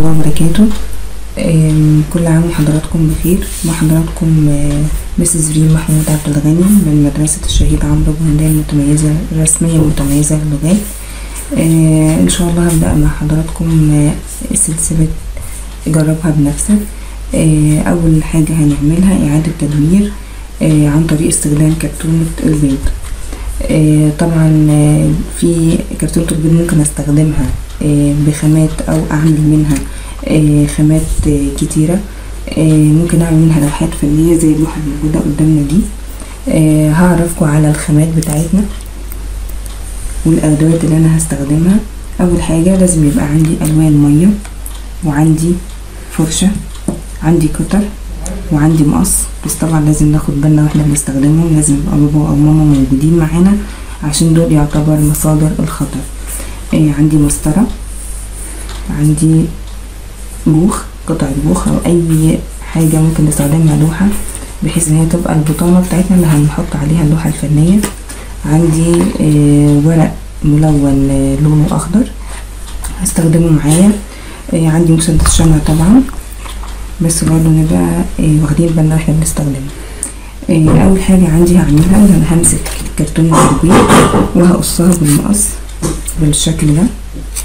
الله وبركاته آم، كل عام وحضراتكم بخير مع حضراتكم آه، مسز ريم محمود عبد الغني من مدرسة الشهيد عمرو بن هندال المتميزة الرسمية المتميزة للغات آه، إن شاء الله هبدأ مع حضراتكم آه، سلسلة جربها بنفسك آه، أول حاجة هنعملها إعادة تدوير آه، عن طريق استخدام كرتونة البيض آه، طبعا آه، في كرتونة البيض ممكن استخدمها آه، بخامات او اعمل منها آه، خامات آه، كتيرة آه، ممكن اعمل منها لوحات فنية زي اللوحة الموجودة قدامنا دي آه، هعرفكم على الخامات بتاعتنا والادوات اللي انا هستخدمها اول حاجة لازم يبقى عندي الوان مية وعندي فرشة عندي قطر وعندي مقص بس طبعا لازم ناخد بالنا واحنا بنستخدمهم لازم يبقى بابا او ماما موجودين معانا عشان دول يعتبر مصادر الخطر إيه عندي مسطرة عندي بوخ قطع بوخ او اي حاجة ممكن نستخدمها لوحة بحيث ان هي تبقى البطانة بتاعتنا اللي هنحط عليها اللوحة الفنية عندي إيه ورق ملون آه، لونه اخضر هستخدمه معايا إيه عندي مسدس شمع طبعا بس برضه نبقى إيه واخدين بالنا واحنا بنستخدمه إيه اول حاجة عندي هعملها ان انا همسك كرتون التجويد وهقصها بالمقص بالشكل ده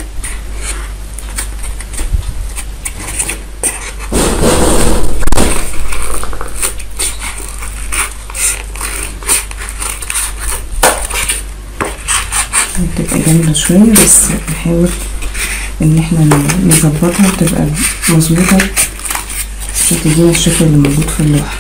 بتبقى جامدة شوية بس نحاول ان احنا نظبطها تبقى مظبوطة عشان تدينا الشكل اللي موجود في اللوحة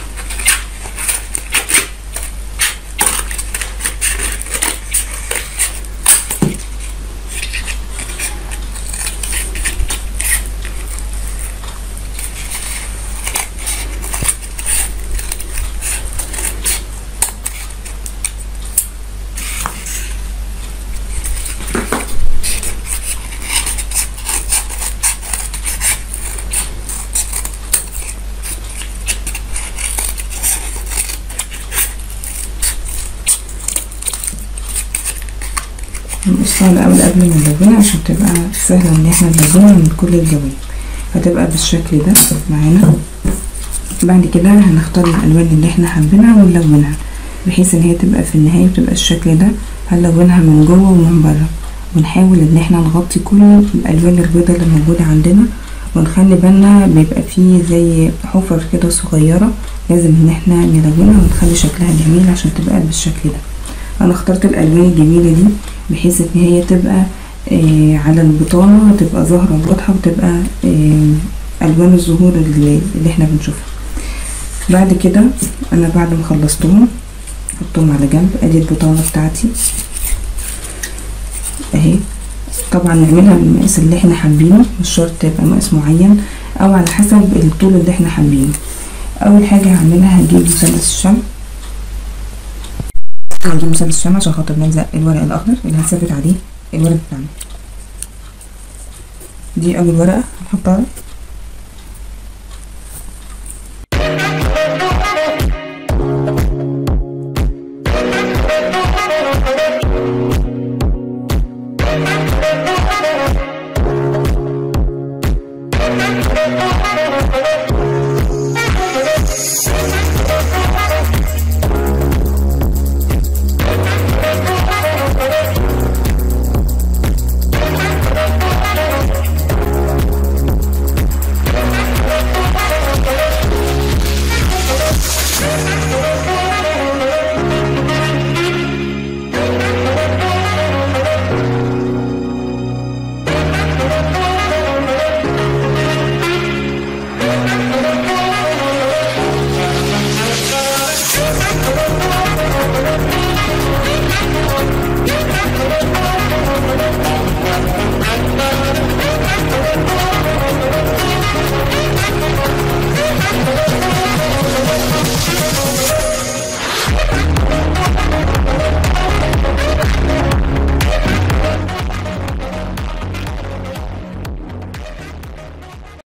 هنقصها الأول قبل ما نلونها عشان تبقى سهلة ان احنا نلونها من كل الجوانب هتبقى بالشكل ده معانا بعد كده هنختار الألوان اللي احنا حابينها ونلونها بحيث ان هي تبقى في النهاية بتبقى الشكل ده هنلونها من جوه ومن بره ونحاول ان احنا نغطي كل الألوان البيضاء اللي موجودة عندنا ونخلي بالنا بيبقى فيه زي حفر كده صغيرة لازم ان احنا نلونها ونخلي شكلها جميل عشان تبقى بالشكل ده انا اخترت الالوان الجميله دي بحيث ان هي تبقى آه على البطانه تبقى ظاهره واضحه وتبقى آه الوان الزهور اللي, اللي احنا بنشوفها بعد كده انا بعد ما خلصتهم احطهم على جنب ادي البطانه بتاعتي اهي طبعا نعملها بالمقاس اللي احنا حابينه مش شرط تبقى مقاس معين او على حسب الطول اللي احنا حابينه اول حاجه هعملها هجيب مثلث الشمع هنجيب مسدس الشمع عشان خاطر نلزق الورق الاخضر اللي هنثبت عليه الورق بتاعنا دي اول ورقه هنحطها